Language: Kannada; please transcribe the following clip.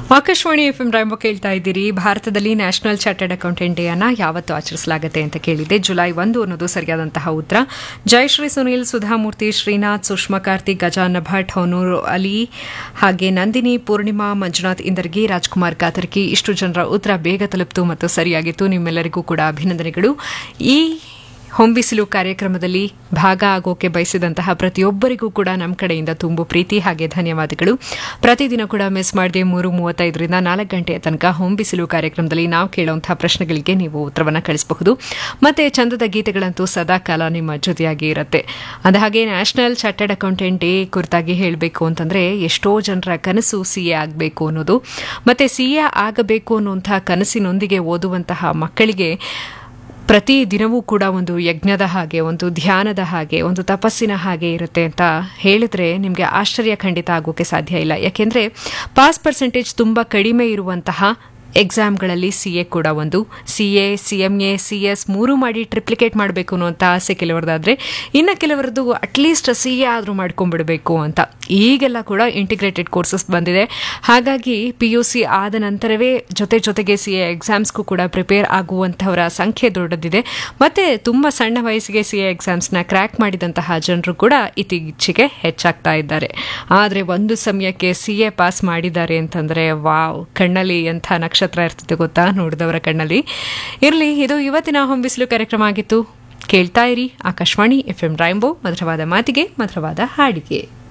ಆಕಾಶವಾಣಿ ಎಫ್ ಎಂ ರಾಯಂಬ ಕೇಳ್ತಾ ಇದ್ದೀರಿ ಭಾರತದಲ್ಲಿ ನ್ಯಾಷನಲ್ ಚಾರ್ಟರ್ಡ್ ಅಕೌಂಟೆಂಟ್ ಡೇ ಅನ್ನ ಯಾವತ್ತು ಆಚರಿಸಲಾಗುತ್ತೆ ಅಂತ ಕೇಳಿದೆ ಜುಲೈ ಒಂದು ಅನ್ನೋದು ಸರಿಯಾದಂತಹ ಉತ್ತರ ಜಯಶ್ರೀ ಸುನೀಲ್ ಸುಧಾಮೂರ್ತಿ ಶ್ರೀನಾಥ್ ಸುಷ್ಮಾ ಕಾರ್ತಿಕ್ ಗಜಾನ ಭಟ್ ಹೊನೂರ್ ಅಲಿ ಹಾಗೆ ನಂದಿನಿ ಪೂರ್ಣಿಮಾ ಮಂಜುನಾಥ್ ಇಂದರ್ಗಿ ರಾಜ್ಕುಮಾರ್ ಕಾತರ್ಕಿ ಇಷ್ಟು ಜನರ ಉತ್ತರ ಬೇಗ ತಲುಪಿತು ಮತ್ತು ಸರಿಯಾಗಿತ್ತು ನಿಮ್ಮೆಲ್ಲರಿಗೂ ಕೂಡ ಅಭಿನಂದನೆಗಳು ಈ ಹೊಂಬಿಸಿಲು ಕಾರ್ಯಕ್ರಮದಲ್ಲಿ ಭಾಗ ಆಗೋಕೆ ಬಯಸಿದಂತಹ ಪ್ರತಿಯೊಬ್ಬರಿಗೂ ಕೂಡ ನಮ್ಮ ಕಡೆಯಿಂದ ತುಂಬು ಪ್ರೀತಿ ಹಾಗೆ ಧನ್ಯವಾದಗಳು ಪ್ರತಿದಿನ ಕೂಡ ಮಿಸ್ ಮಾಡದೆ ಮೂರು ಮೂವತ್ತೈದರಿಂದ ನಾಲ್ಕು ಗಂಟೆಯ ತನಕ ಹೊಂಬಿಸಿಲು ಕಾರ್ಯಕ್ರಮದಲ್ಲಿ ನಾವು ಕೇಳುವಂತಹ ಪ್ರಶ್ನೆಗಳಿಗೆ ನೀವು ಉತ್ತರವನ್ನು ಕಳಿಸಬಹುದು ಮತ್ತೆ ಚಂದದ ಗೀತೆಗಳಂತೂ ಸದಾ ಕಾಲ ನಿಮ್ಮ ಜೊತೆಯಾಗಿ ಇರುತ್ತೆ ಅಂದಹಾಗೆ ನ್ಯಾಷನಲ್ ಚಾರ್ಟರ್ಡ್ ಅಕೌಂಟೆಂಟ್ ಡೇ ಕುರಿತಾಗಿ ಹೇಳಬೇಕು ಅಂತಂದ್ರೆ ಎಷ್ಟೋ ಜನರ ಕನಸು ಸಿ ಎ ಆಗಬೇಕು ಅನ್ನೋದು ಮತ್ತೆ ಸಿ ಎ ಆಗಬೇಕು ಅನ್ನುವಂತಹ ಕನಸಿನೊಂದಿಗೆ ಓದುವಂತಹ ಮಕ್ಕಳಿಗೆ ಪ್ರತಿ ದಿನವೂ ಕೂಡ ಒಂದು ಯಜ್ಞದ ಹಾಗೆ ಒಂದು ಧ್ಯಾನದ ಹಾಗೆ ಒಂದು ತಪಸ್ಸಿನ ಹಾಗೆ ಇರುತ್ತೆ ಅಂತ ಹೇಳಿದ್ರೆ ನಿಮಗೆ ಆಶ್ಚರ್ಯ ಖಂಡಿತ ಆಗೋಕೆ ಸಾಧ್ಯ ಇಲ್ಲ ಯಾಕೆಂದ್ರೆ ಪಾಸ್ ಪರ್ಸೆಂಟೇಜ್ ತುಂಬ ಕಡಿಮೆ ಇರುವಂತಹ ಎಕ್ಸಾಮ್ಗಳಲ್ಲಿ ಸಿ ಎ ಕೂಡ ಒಂದು C A C M A C S ಮೂರು ಮಾಡಿ ಟ್ರಿಪ್ಲಿಕೇಟ್ ಮಾಡಬೇಕು ಅನ್ನುವಂಥ ಆಸೆ ಕೆಲವರದಾದ್ರೆ ಇನ್ನು ಕೆಲವರದ್ದು ಅಟ್ಲೀಸ್ಟ್ ಸಿ ಎ ಆದರೂ ಮಾಡ್ಕೊಂಡ್ಬಿಡಬೇಕು ಅಂತ ಈಗೆಲ್ಲ ಕೂಡ ಇಂಟಿಗ್ರೇಟೆಡ್ ಕೋರ್ಸಸ್ ಬಂದಿದೆ ಹಾಗಾಗಿ ಪಿ ಯು ಸಿ ಆದ ನಂತರವೇ ಜೊತೆ ಜೊತೆಗೆ ಸಿ ಎ ಎಕ್ಸಾಮ್ಸ್ಗೂ ಕೂಡ ಪ್ರಿಪೇರ್ ಆಗುವಂಥವರ ಸಂಖ್ಯೆ ದೊಡ್ಡದಿದೆ ಮತ್ತೆ ತುಂಬ ಸಣ್ಣ ವಯಸ್ಸಿಗೆ ಸಿ ಎ ಎಕ್ಸಾಮ್ಸ್ನ ಕ್ರ್ಯಾಕ್ ಮಾಡಿದಂತಹ ಜನರು ಕೂಡ ಇತ್ತೀಚೆಗೆ ಹೆಚ್ಚಾಗ್ತಾ ಇದ್ದಾರೆ ಆದರೆ ಒಂದು ಸಮಯಕ್ಕೆ ಸಿ ಎ ಪಾಸ್ ಮಾಡಿದ್ದಾರೆ ಅಂತಂದರೆ ವಾವ್ ಕಣ್ಣಲ್ಲಿ ಎಂಥ ನಕ್ಷತ್ರ ಇರ್ತಿದೆ ಗೊತ್ತಾ ನೋಡಿದವರ ಕಣ್ಣಲ್ಲಿ ಇರಲಿ ಇದು ಇವತ್ತಿನ ಹೊಂಬಿಸಿಲು ಕಾರ್ಯಕ್ರಮ ಆಗಿತ್ತು ಕೇಳ್ತಾ ಇರಿ ಆಕಾಶವಾಣಿ ಎಫ್ ಎಂ ರೈಂಬೋ ಮಧುರವಾದ ಮಾತಿಗೆ ಮಧುರವಾದ ಹಾಡಿಗೆ